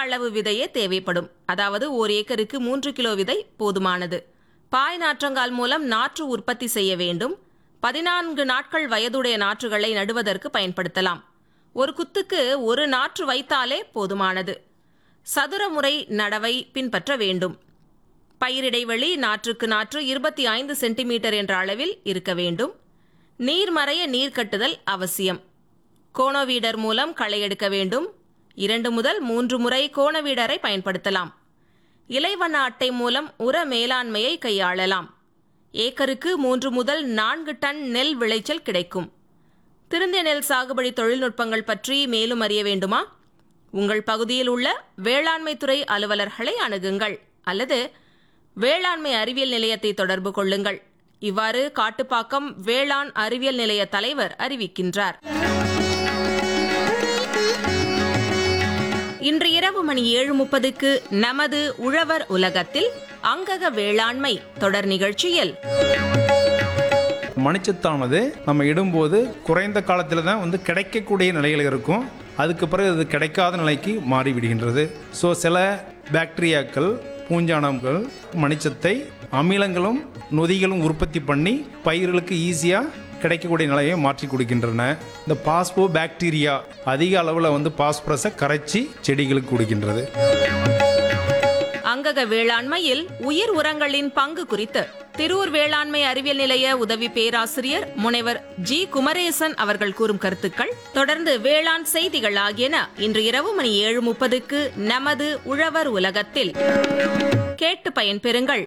அளவு விதையே தேவைப்படும் அதாவது ஓர் ஏக்கருக்கு மூன்று கிலோ விதை போதுமானது பாய் நாற்றங்கால் மூலம் நாற்று உற்பத்தி செய்ய வேண்டும் பதினான்கு நாட்கள் வயதுடைய நாற்றுகளை நடுவதற்கு பயன்படுத்தலாம் ஒரு குத்துக்கு ஒரு நாற்று வைத்தாலே போதுமானது சதுர முறை நடவை பின்பற்ற வேண்டும் பயிரிடைவெளி நாற்றுக்கு நாற்று இருபத்தி ஐந்து சென்டிமீட்டர் என்ற அளவில் இருக்க வேண்டும் நீர்மறைய நீர் கட்டுதல் அவசியம் கோணவீடர் மூலம் களை எடுக்க வேண்டும் இரண்டு முதல் மூன்று முறை கோணவீடரை பயன்படுத்தலாம் இலைவண்ண அட்டை மூலம் உர மேலாண்மையை கையாளலாம் ஏக்கருக்கு மூன்று முதல் நான்கு டன் நெல் விளைச்சல் கிடைக்கும் திருந்திய நெல் சாகுபடி தொழில்நுட்பங்கள் பற்றி மேலும் அறிய வேண்டுமா உங்கள் பகுதியில் உள்ள வேளாண்மை துறை அலுவலர்களை அணுகுங்கள் அல்லது வேளாண்மை அறிவியல் நிலையத்தை தொடர்பு கொள்ளுங்கள் இவ்வாறு காட்டுப்பாக்கம் வேளாண் அறிவியல் நிலைய தலைவர் அறிவிக்கின்றார் இன்று இரவு மணி ஏழு முப்பதுக்கு நமது உழவர் உலகத்தில் அங்கக வேளாண்மை தொடர் நிகழ்ச்சியில் மணிச்சத்தானது நம்ம இடும்போது குறைந்த காலத்தில் தான் வந்து கிடைக்கக்கூடிய நிலையில் இருக்கும் அதுக்கு பிறகு அது கிடைக்காத நிலைக்கு மாறிவிடுகின்றது ஸோ சில பாக்டீரியாக்கள் பூஞ்சானங்கள் மணிச்சத்தை அமிலங்களும் நொதிகளும் உற்பத்தி பண்ணி பயிர்களுக்கு ஈஸியாக கிடைக்கக்கூடிய நிலையை மாற்றி கொடுக்கின்றன இந்த பாஸ்போ பாக்டீரியா அதிக அளவில் வந்து பாஸ்பரஸை கரைச்சி செடிகளுக்கு கொடுக்கின்றது அங்கக வேளாண்மையில் உயிர் உரங்களின் பங்கு குறித்து திருவூர் வேளாண்மை அறிவியல் நிலைய உதவி பேராசிரியர் முனைவர் ஜி குமரேசன் அவர்கள் கூறும் கருத்துக்கள் தொடர்ந்து வேளாண் செய்திகள் ஆகியன இன்று இரவு மணி ஏழு முப்பதுக்கு நமது உழவர் உலகத்தில் கேட்டு பயன்பெறுங்கள்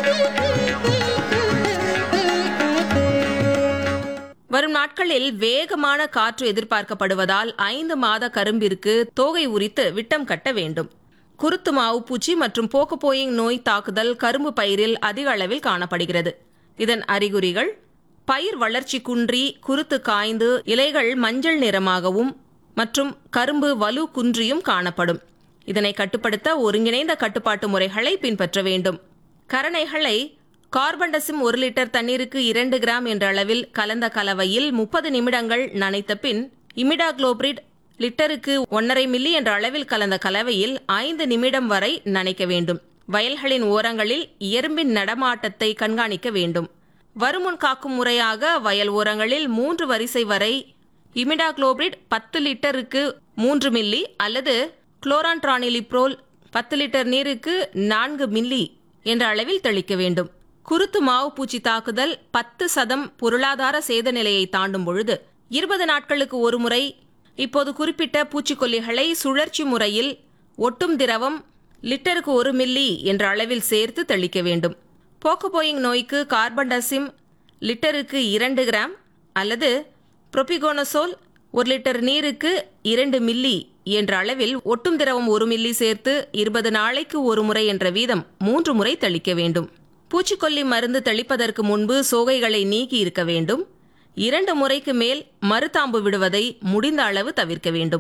வரும் நாட்களில் வேகமான காற்று எதிர்பார்க்கப்படுவதால் ஐந்து மாத கரும்பிற்கு தோகை உரித்து விட்டம் கட்ட வேண்டும் குருத்து மாவு பூச்சி மற்றும் போக்கோபோயிங் நோய் தாக்குதல் கரும்பு பயிரில் அதிக அளவில் காணப்படுகிறது இதன் அறிகுறிகள் பயிர் வளர்ச்சி குன்றி குருத்து காய்ந்து இலைகள் மஞ்சள் நிறமாகவும் மற்றும் கரும்பு வலு குன்றியும் காணப்படும் இதனை கட்டுப்படுத்த ஒருங்கிணைந்த கட்டுப்பாட்டு முறைகளை பின்பற்ற வேண்டும் கரணைகளை கார்பன்டசிம் ஒரு லிட்டர் தண்ணீருக்கு இரண்டு கிராம் என்ற அளவில் கலந்த கலவையில் முப்பது நிமிடங்கள் நனைத்த பின் இமிடாக்ளோபிரிட் லிட்டருக்கு ஒன்றரை மில்லி என்ற அளவில் கலந்த கலவையில் ஐந்து நிமிடம் வரை நனைக்க வேண்டும் வயல்களின் ஓரங்களில் எறும்பின் நடமாட்டத்தை கண்காணிக்க வேண்டும் வருமுன் காக்கும் முறையாக வயல் ஓரங்களில் மூன்று வரிசை வரை இமிடாக்ளோபிரிட் பத்து லிட்டருக்கு மூன்று மில்லி அல்லது குளோரான்ட்ரானிலிப்ரோல் பத்து லிட்டர் நீருக்கு நான்கு மில்லி என்ற அளவில் தெளிக்க வேண்டும் குருத்து மாவு பூச்சி தாக்குதல் பத்து சதம் பொருளாதார சேத நிலையை தாண்டும் பொழுது இருபது நாட்களுக்கு ஒரு முறை இப்போது குறிப்பிட்ட பூச்சிக்கொல்லிகளை சுழற்சி முறையில் ஒட்டும் திரவம் லிட்டருக்கு ஒரு மில்லி என்ற அளவில் சேர்த்து தெளிக்க வேண்டும் போக்கோபோயிங் நோய்க்கு கார்பன்டசிம் லிட்டருக்கு இரண்டு கிராம் அல்லது புரோபிகோனசோல் ஒரு லிட்டர் நீருக்கு இரண்டு மில்லி என்ற அளவில் ஒட்டும் திரவம் ஒரு மில்லி சேர்த்து இருபது நாளைக்கு ஒரு முறை என்ற வீதம் மூன்று முறை தெளிக்க வேண்டும் பூச்சிக்கொல்லி மருந்து தெளிப்பதற்கு முன்பு சோகைகளை நீக்கி இருக்க வேண்டும் இரண்டு முறைக்கு மேல் மருதாம்பு விடுவதை முடிந்த அளவு தவிர்க்க வேண்டும்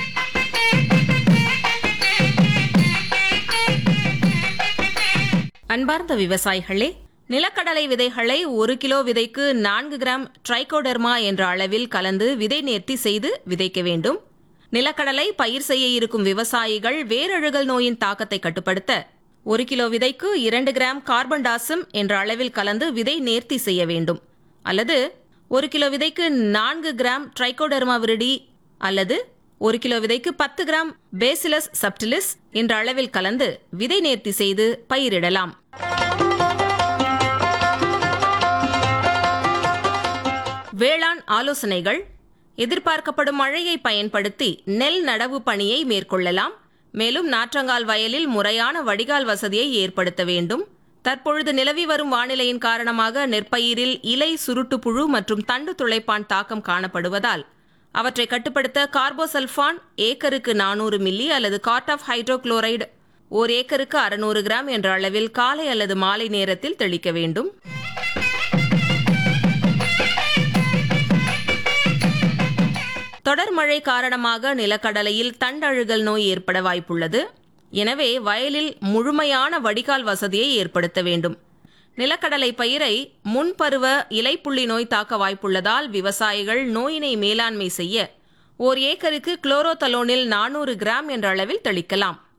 அன்பார்ந்த விவசாயிகளே நிலக்கடலை விதைகளை ஒரு கிலோ விதைக்கு நான்கு கிராம் ட்ரைகோடெர்மா என்ற அளவில் கலந்து விதை நேர்த்தி செய்து விதைக்க வேண்டும் நிலக்கடலை பயிர் செய்ய இருக்கும் விவசாயிகள் வேரழுகல் நோயின் தாக்கத்தை கட்டுப்படுத்த ஒரு கிலோ விதைக்கு இரண்டு கிராம் கார்பன் டாசம் என்ற அளவில் கலந்து விதை நேர்த்தி செய்ய வேண்டும் அல்லது ஒரு கிலோ விதைக்கு நான்கு கிராம் ட்ரைகோடெர்மா விரிடி அல்லது ஒரு கிலோ விதைக்கு பத்து கிராம் பேசிலஸ் சப்டிலிஸ் என்ற அளவில் கலந்து விதை நேர்த்தி செய்து பயிரிடலாம் வேளாண் ஆலோசனைகள் எதிர்பார்க்கப்படும் மழையை பயன்படுத்தி நெல் நடவு பணியை மேற்கொள்ளலாம் மேலும் நாற்றங்கால் வயலில் முறையான வடிகால் வசதியை ஏற்படுத்த வேண்டும் தற்பொழுது நிலவி வரும் வானிலையின் காரணமாக நெற்பயிரில் இலை சுருட்டுப்புழு மற்றும் தண்டு துளைப்பான் தாக்கம் காணப்படுவதால் அவற்றை கட்டுப்படுத்த கார்போசல்ஃபான் ஏக்கருக்கு நானூறு மில்லி அல்லது காட் ஆஃப் ஹைட்ரோகுளோரைடு ஓர் ஏக்கருக்கு அறுநூறு கிராம் என்ற அளவில் காலை அல்லது மாலை நேரத்தில் தெளிக்க வேண்டும் தொடர் மழை காரணமாக நிலக்கடலையில் தண்டழுகல் நோய் ஏற்பட வாய்ப்புள்ளது எனவே வயலில் முழுமையான வடிகால் வசதியை ஏற்படுத்த வேண்டும் நிலக்கடலை பயிரை முன்பருவ இலைப்புள்ளி நோய் தாக்க வாய்ப்புள்ளதால் விவசாயிகள் நோயினை மேலாண்மை செய்ய ஓர் ஏக்கருக்கு குளோரோதலோனில் நானூறு கிராம் என்ற அளவில் தெளிக்கலாம்